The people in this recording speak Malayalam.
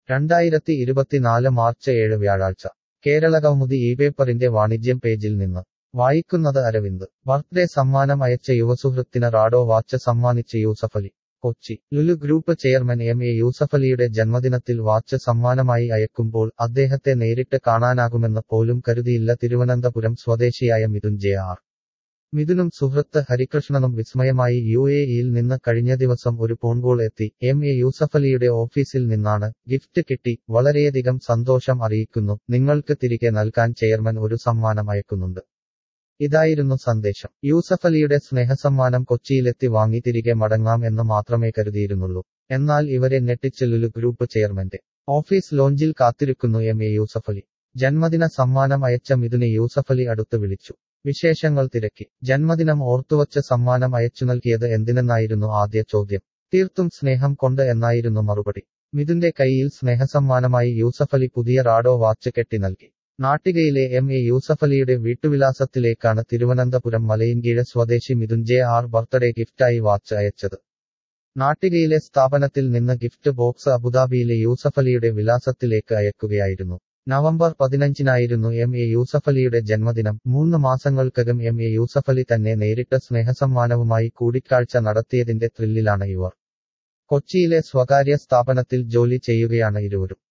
രണ്ടായിരത്തി ഇരുപത്തിനാല് മാർച്ച് ഏഴ് വ്യാഴാഴ്ച കേരള കൗമുദി ഈ പേപ്പറിന്റെ വാണിജ്യം പേജിൽ നിന്ന് വായിക്കുന്നത് അരവിന്ദ് ബർത്ത്ഡേ സമ്മാനം അയച്ച യുവസുഹൃത്തിന് റാഡോ വാച്ച് സമ്മാനിച്ച് Yusuffali Kochi Lulu group chairman M A യൂസഫലിയുടെ ജന്മദിനത്തിൽ വാച്ച് സമ്മാനമായി അയക്കുമ്പോൾ അദ്ദേഹത്തെ നേരിട്ട് കാണാനാകുമെന്ന് പോലും കരുതിയില്ല തിരുവനന്തപുരം സ്വദേശിയായ മിഥുൻ ജെ ആർ മിഥുനും സുഹൃത്ത് ഹരികൃഷ്ണനും വിസ്മയമായി യു എ ഇയിൽ നിന്ന് കഴിഞ്ഞ ദിവസം ഒരു ഫോൺകോൾ എത്തി എം എ യൂസഫലിയുടെ ഓഫീസിൽ നിന്നാണ് ഗിഫ്റ്റ് കിട്ടി വളരെയധികം സന്തോഷം അറിയിക്കുന്നു നിങ്ങൾക്ക് തിരികെ നൽകാൻ ചെയർമാൻ ഒരു സമ്മാനം അയക്കുന്നുണ്ട് ഇതായിരുന്നു സന്ദേശം യൂസഫലിയുടെ സ്നേഹസമ്മാനം കൊച്ചിയിലെത്തി വാങ്ങി തിരികെ മടങ്ങാം എന്ന് മാത്രമേ കരുതിയിരുന്നുള്ളൂ എന്നാൽ ഇവരെ ഞെട്ടിച്ച് ലുലു ഗ്രൂപ്പ് ചെയർമാന്റെ ഓഫീസ് ലോഞ്ചിൽ കാത്തിരിക്കുന്നു എം എ യൂസഫലി ജന്മദിന സമ്മാനം അയച്ച മിഥുനെ യൂസഫലി അടുത്ത് വിളിച്ചു വിശേഷങ്ങൾ തിരക്കി ജന്മദിനം ഓർത്തുവച്ച സമ്മാനം അയച്ചു നൽകിയത് എന്തിനെന്നായിരുന്നു ആദ്യ ചോദ്യം തീർത്തും സ്നേഹം കൊണ്ട് എന്നായിരുന്നു മറുപടി മിഥുന്റെ കൈയിൽ സ്നേഹസമ്മാനമായി യൂസഫലി പുതിയ റാഡോ വാച്ച് കെട്ടി നൽകി നാട്ടികയിലെ എം എ യൂസഫലിയുടെ വീട്ടുവിലാസത്തിലേക്കാണ് തിരുവനന്തപുരം മലയിൻകീഴ സ്വദേശി മിഥുൻ ജെ ആർ ബർത്ത്ഡേ ഗിഫ്റ്റായി വാച്ച് അയച്ചത് നാട്ടികയിലെ സ്ഥാപനത്തിൽ നിന്ന് ഗിഫ്റ്റ് ബോക്സ് അബുദാബിയിലെ യൂസഫലിയുടെ വിലാസത്തിലേക്ക് അയക്കുകയായിരുന്നു നവംബർ പതിനഞ്ചിനായിരുന്നു എം എ യൂസഫലിയുടെ ജന്മദിനം മൂന്ന് മാസങ്ങൾക്കകം എം എ യൂസഫലി തന്നെ നേരിട്ട് സ്നേഹസമ്മാനവുമായി കൂടിക്കാഴ്ച നടത്തിയതിന്റെ ത്രില്ലിലാണ് ഇവർ കൊച്ചിയിലെ സ്വകാര്യ സ്ഥാപനത്തിൽ ജോലി ചെയ്യുകയാണ് ഇരുവരും